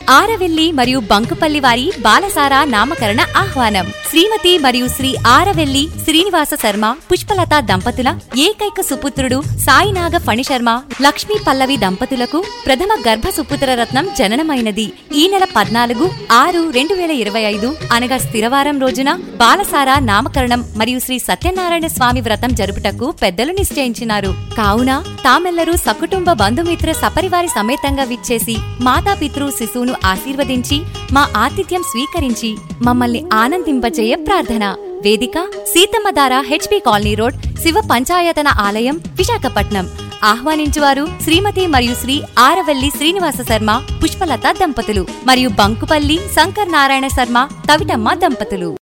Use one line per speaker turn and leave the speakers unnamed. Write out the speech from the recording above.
ఆరవెల్లి మరియు బంకుపల్లి వారి బాలసారా నామకరణ ఆహ్వానం శ్రీమతి మరియు శ్రీ ఆరవెల్లి శ్రీనివాస శర్మ పుష్పలత దంపతుల ఏకైక సుపుత్రుడు సాయినాగ ఫణిశర్మ లక్ష్మీ పల్లవి దంపతులకు ప్రథమ గర్భ సుపుత్ర రత్నం జననమైనది ఈ నెల పద్నాలుగు ఆరు రెండు వేల ఇరవై ఐదు అనగా స్థిరవారం రోజున బాలసారా నామకరణం మరియు శ్రీ సత్యనారాయణ స్వామి వ్రతం జరుపుటకు పెద్దలు నిశ్చయించినారు కావున తామెల్లరూ సకుటుంబ బంధుమిత్ర సపరివారి సమేతంగా విచ్చేసి మాతాపితృ శిశువును ఆశీర్వదించి మా ఆతిథ్యం స్వీకరించి మమ్మల్ని ఆనందింపజేయ ప్రార్థన వేదిక Seethammadhara HP colony road Shiva పంచాయతన ఆలయం విశాఖపట్నం ఆహ్వానించువారు శ్రీమతి మరియు శ్రీ ఆరవల్లి శ్రీనివాస శర్మ పుష్పలత దంపతులు మరియు బంకుపల్లి శంకర్ నారాయణ శర్మ తవిటమ్మ దంపతులు